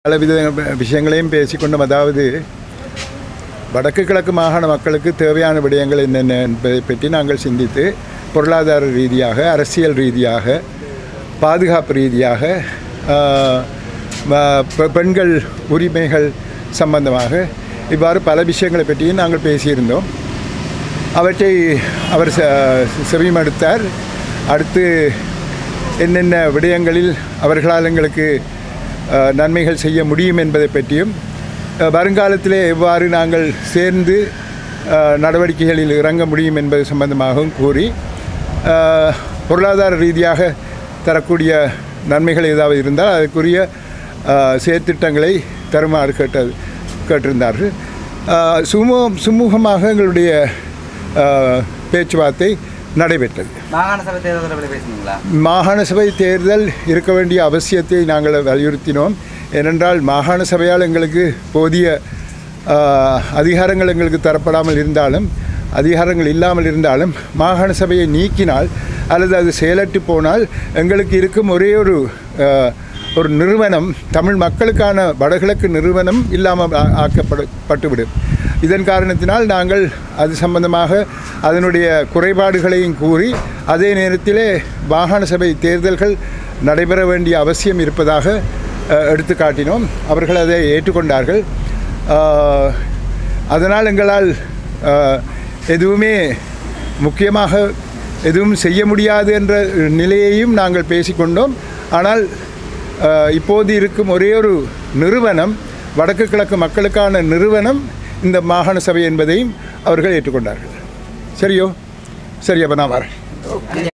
பலவித விஷயங்களையும் பேசிக்கொண்டோம் அதாவது வடக்கு கிழக்கு மாகாண மக்களுக்கு தேவையான விடயங்கள் என்னென்ன என்பதை பற்றி நாங்கள் சிந்தித்து பொருளாதார ரீதியாக அரசியல் ரீதியாக பாதுகாப்பு ரீதியாக ஆஹ், ம- பெ- பெண்கள் உரிமைகள் சம்பந்தமாக இவ்வாறு பல விஷயங்களை பற்றியும் நாங்கள் பேசியிருந்தோம் அவற்றை அவர் செ- செவிமடுத்தார் அடுத்து என்னென்ன விடயங்களில் அவர்களால் எங்களுக்கு அஹ், நன்மைகள் செய்ய முடியும் என்பதை பற்றியும் அஹ், வருங்காலத்திலே எவ்வாறு நாங்கள் சேர்ந்து அஹ், நடவடிக்கைகளில் இறங்க முடியும் என்பது சம்பந்தமாகவும் கூறி அஹ், பொருளாதார ரீதியாக தரக்கூடிய நன்மைகள் ஏதாவது இருந்தால் அதற்குரிய அஹ், செயற்திட்டங்களை தருமாறு கேட்டது கேட்டிருந்தார்கள் அஹ், சுமூகம் சுமூகமாக எங்களுடைய அஹ், பேச்சுவார்த்தை நடைபெற்றது மாகாண சபை தேர்தல் தொடர்பில் பேசுனீங்களா மாகாண சபை தேர்தல் இருக்க வேண்டிய அவசியத்தை நாங்கள் வலியுறுத்தினோம் ஏனென்றால் மாகாண சபையால் எங்களுக்கு போதிய ஆஹ், அதிகாரங்கள் எங்களுக்கு தரப்படாமல் இருந்தாலும் அதிகாரங்கள் இல்லாமல் இருந்தாலும் மாகாண சபையை நீக்கினால் அல்லது அது செயலற்று போனால் எங்களுக்கு இருக்கும் ஒரே ஒரு ஆஹ், ஒரு நிறுவனம் தமிழ் மக்களுக்கான வடகிழக்கு நிறுவனம் இல்லாமல் ஆ- ஆக்கப்பட பட்டுவிடும் இதன் காரணத்தினால் நாங்கள் அது சம்பந்தமாக அதனுடைய குறைபாடுகளையும் கூறி அதே நேரத்திலே மாகாண சபை தேர்தல்கள் நடைபெற வேண்டிய அவசியம் இருப்பதாக அஹ், எடுத்து காட்டினோம் அவர்கள் அதை ஏற்றுக்கொண்டார்கள் ஆஹ், அதனால் எங்களால் ஆஹ், எதுவுமே முக்கியமாக எதுவும் செய்ய முடியாது என்ற நிலையையும் நாங்கள் பேசிக்கொண்டோம் ஆனால் ஆஹ், இப்போது இருக்கும் ஒரே ஒரு நிறுவனம் வடக்கு கிழக்கு மக்களுக்கான நிறுவனம் இந்த மாகாண சபை என்பதையும் அவர்கள் ஏற்றுக்கொண்டார்கள் சரியோ சரி அப்போ நான் வரேன்